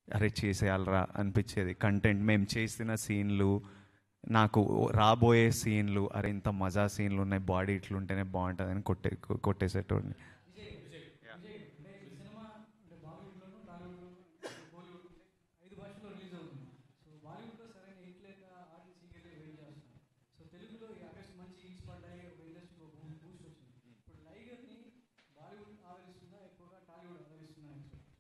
అరే చేసేయాలరా అనిపించేది కంటెంట్ మేము చేసిన సీన్లు నాకు రాబోయే సీన్లు అరే ఇంత మజా సీన్లు ఉన్నాయి బాడీ ఇట్లుంటేనే బాగుంటుందని కొట్టే కొట్టేసేటోడిని ఐదు భాషల్లో రిలీజ్ అవుతుంది సో బాలీవుడ్లో సరైన హిట్ లేక ఆడియన్స్ ఈగర్లీ వెయిట్ చేస్తున్నారు సో తెలుగులో ఈ అగస్ట్ మంచి హిట్స్ పడ్డాయి ఒక ఇండస్ట్రీలో బూస్ట్ వచ్చింది ఇప్పుడు లైగర్ని బాలీవుడ్ ఆదరిస్తుందా ఎక్కువగా టాలీవుడ్ ఆదరిస్తుందా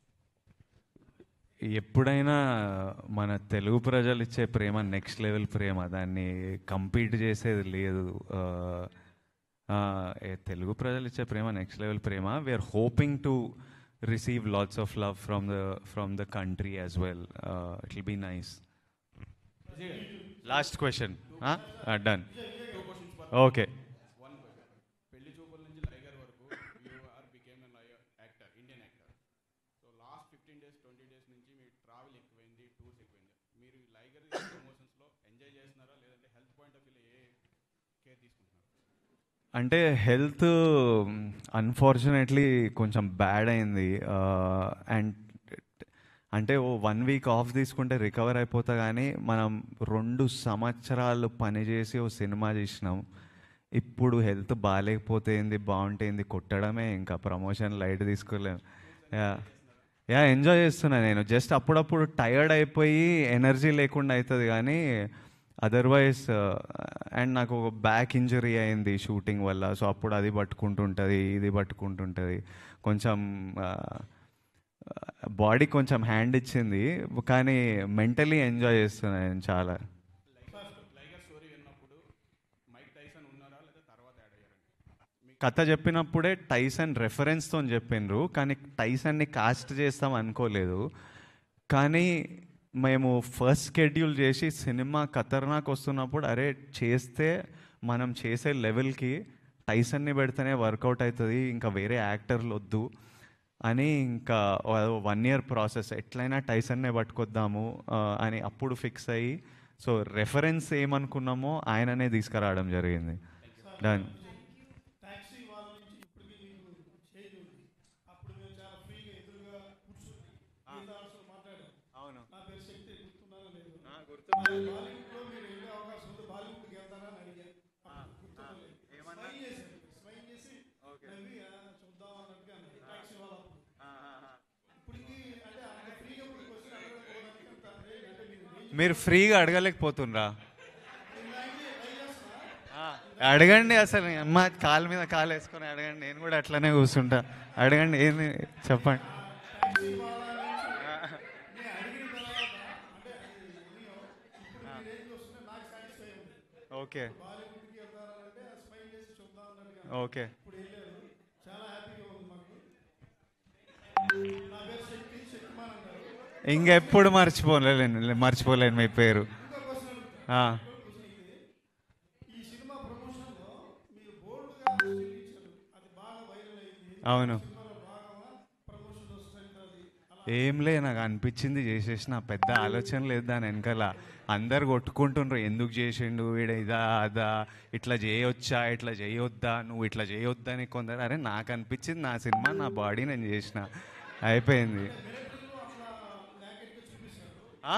ఎప్పుడైనా మన తెలుగు ప్రజలు ఇచ్చే ప్రేమ నెక్స్ట్ లెవెల్ ప్రేమ దాన్ని కంపీట్ చేసేది లేదు ఆ, ఆ, ఏ తెలుగు ప్రజలు ఇచ్చే ప్రేమ నెక్స్ట్ లెవెల్ ప్రేమ we are hoping to receive lots of love from the from the country as well it will be nice last question done okay one question పెళ్లి చూపుల నుంచి లైగర్ వరకు you are became actor Indian actor so last fifteen days twenty days నుంచి మీ travel ఎక్కువైంది tours ఎక్కువైంది మీరు ఈ లైగర్ ప్రమోషన్స్లో ఎంజాయ్ చేస్తున్నారా లేదంటే హెల్త్ పాయింట్ ఆఫ్ వ్యూలో ఏ కేర్ తీసుకుంటున్నారు అంటే హెల్త్ అన్ఫార్చునేట్లీ కొంచెం బ్యాడ్ అయింది అండ్ అంటే ఓ వన్ వీక్ ఆఫ్ తీసుకుంటే రికవర్ అయిపోతా కానీ మనం రెండు సంవత్సరాలు పనిచేసి ఓ సినిమా చేసినాం ఇప్పుడు హెల్త్ బాగాలేకపోతే ఏంది బాగుంటే ఏంది కొట్టడమే ఇంకా ప్రమోషన్ లైట్ తీసుకోలేము యా యా ఎంజాయ్ చేస్తున్నా నేను జస్ట్ అప్పుడప్పుడు టైర్డ్ అయిపోయి ఎనర్జీ లేకుండా అవుతుంది కానీ అదర్వైజ్ అండ్ నాకు ఒక బ్యాక్ ఇంజరీ అయింది షూటింగ్ వల్ల సో అప్పుడు అది పట్టుకుంటుంటుంది ఇది పట్టుకుంటుంటుంది కొంచెం బాడీ కొంచెం హ్యాండ్ ఇచ్చింది కానీ మెంటలీ ఎంజాయ్ చేస్తున్నాను నేను చాలా లైగర్ స్టోరీ విన్నప్పుడు మైక్ టైసన్ ఉన్నారా లేదా తర్వాత యాడ్ అయ్యారండి కథ చెప్పినప్పుడే టైసన్ రెఫరెన్స్తో చెప్పిండ్రు కానీ టైసన్ని కాస్ట్ చేస్తాం అనుకోలేదు కానీ మేము ఫస్ట్ షెడ్యూల్ చేసి సినిమా ఖతర్నాక్ వస్తున్నప్పుడు అరే చేస్తే మనం చేసే లెవెల్కి టైసన్ని పెడితేనే వర్కౌట్ అవుతుంది ఇంకా వేరే యాక్టర్లు వద్దు అని ఇంకా వన్ ఇయర్ ప్రాసెస్ ఎట్లయినా టైసన్నే పట్టుకొద్దాము ఆ, అని అప్పుడు ఫిక్స్ అయ్యి సో రెఫరెన్స్ ఏమనుకున్నామో ఆయననే తీసుకురావడం జరిగింది డన్ టాక్సీ వాళ్ళ నుంచి ఇప్పటికీ మీకు చేంజ్ ఉంది అప్పుడు మేము చాలా ఫ్రీగా ఎదురుగా కూర్చుని మీతో ఆల్సో మాట్లాడాం అవును నా పేరు శక్తి గుర్తున్నారా లేదు బాలీవుడ్లో మీరు వెళ్ళే అవకాశం ఉంది బాలీవుడ్కి వెళ్తారా అని అడిగాను అప్పుడు గుర్తున్నా లేదు. స్మైల్ చేశారు స్మైల్ చేసి నవ్వి "ఆ, చూద్దాం అన్నట్టుగా అన్నారు టాక్సీ వాళ్ళ ఇప్పటికి అంటే అంత ఫ్రీగా ఇప్పుడు క్వశ్చన్ అడగకపోవడానికి అంత రేంజ్ అంటే మీరు రేంజ్ మీరు ఫ్రీగా అడగలేకపోతుండ్రా ఆ, అడగండి అసలు అమ్మ కాలు మీద కాలు వేసుకొని అడగండి నేను కూడా అట్లనే కూర్చుంటా అడగండి ఏంది చెప్పండి టాక్సీ వాళ్ళ నుంచి నేను అడిగిన తర్వాత అంటే అది ఉదయం ఇప్పుడు మీ రేంజ్ వస్తుంటే నాకు సాటిస్ఫై ఉంది ఓకే బాలీవుడ్కి వెళ్తారంటే స్మైల్ చేసి చూద్దాం అన్నట్టుగా ఓకే ఇప్పుడు వెళ్ళారు చాలా హ్యాపీగా ఉంది మాకు నా పేరు శక్తి శక్తిమాన్ అంటారు ఇంకెప్పుడు మర్చిపోలేను మర్చిపోలేను మీ పేరు ఇంకో క్వశ్చన్ అడుగుతా ఆ, క్వశ్చన్ అయితే ఈ సినిమా ప్రమోషన్లో మీరు బోల్డ్గా స్టిల్ ఇచ్చారు అది బాగా వైరల్ అయింది అవును సినిమాలో భాగంగా ప్రమోషన్లో స్ట్రెంత్ అది అలా ఏం లే నాకు అనిపించింది చేసేసిన పెద్ద ఆలోచన లేదు దాని వెనకాల అందరు కొట్టుకుంటుండ్రు ఎందుకు చేసిండు వీడ ఇదా అదా ఇట్లా చేయొచ్చా ఇట్లా చేయొద్దా నువ్వు ఇట్లా చేయొద్దా అని కొందరు అరే నాకు అనిపించింది నా సినిమా నా బాడీ నేను చేసిన అయిపోయింది ఆ?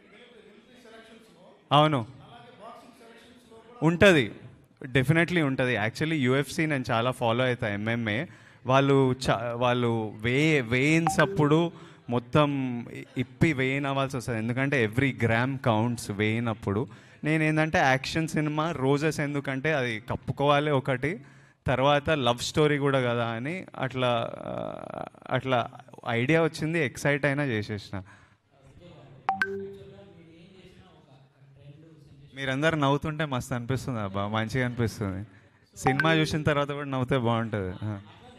అవును ఉంటుంది డెఫినెట్లీ ఉంటుంది యాక్చువల్లీ యూఎఫ్సి నేను చాలా ఫాలో అవుతా ఎంఎంఏ వాళ్ళు చా వాళ్ళు వే వేయిన్స్ అప్పుడు మొత్తం ఇ- ఇప్పి వేయిన్ అవ్వాల్సి వస్తుంది ఎందుకంటే ఎవ్రీ గ్రామ్ కౌంట్స్ వేయినప్పుడు నేను ఏంటంటే యాక్షన్ సినిమా రోజెస్ ఎందుకంటే అది కప్పుకోవాలి ఒకటి తర్వాత లవ్ స్టోరీ కూడా కదా అని అట్లా ఆ, అట్లా ఐడియా వచ్చింది ఎక్సైట్ అయినా చేసేసిన మీరందరు నవ్వుతుంటే మస్తు అనిపిస్తుంది అబ్బా మంచిగా అనిపిస్తుంది సినిమా చూసిన తర్వాత కూడా నవ్వుతే బాగుంటుంది ఆ.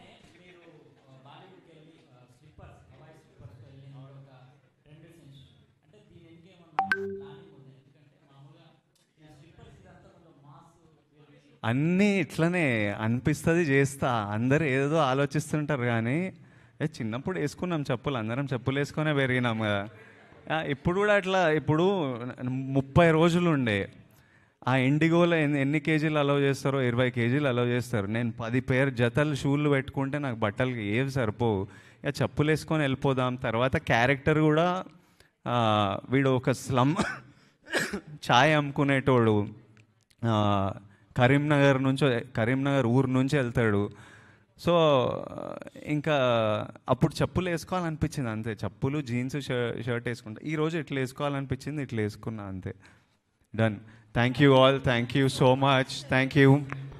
అన్నీ ఇట్లనే అనిపిస్తుంది చేస్తా అందరు ఏదో ఆలోచిస్తుంటారు కానీ ఏ చిన్నప్పుడు వేసుకున్నాం చెప్పులు అందరం చెప్పులు వేసుకునే పెరిగినాం కదా ఆ, ఇప్పుడు కూడా అట్లా ఇప్పుడు ముప్పై రోజులు ఉండే ఆ ఇండిగోలో ఎన్ని ఎన్ని కేజీలు అలౌ చేస్తారో ఇరవై కేజీలు అలౌ చేస్తారు నేను పది పేరు జతలు షూలు పెట్టుకుంటే నాకు బట్టలకి ఏవి సరిపోవు ఇక చెప్పులు వేసుకొని వెళ్ళిపోదాం తర్వాత క్యారెక్టర్ కూడా ఆ, వీడు ఒక స్లమ్ ఛాయ్ అమ్ముకునేటోడు ఆ, కరీంనగర్ నుంచి కరీంనగర్ ఊరు నుంచి వెళ్తాడు సో ఇంకా అప్పుడు చెప్పులు వేసుకోవాలనిపించింది అంతే చెప్పులు జీన్స్ షర్ట్ వేసుకుంటా ఈరోజు ఇట్లా వేసుకోవాలనిపించింది ఇట్లా వేసుకున్నా అంతే done thank you all thank you so much thank you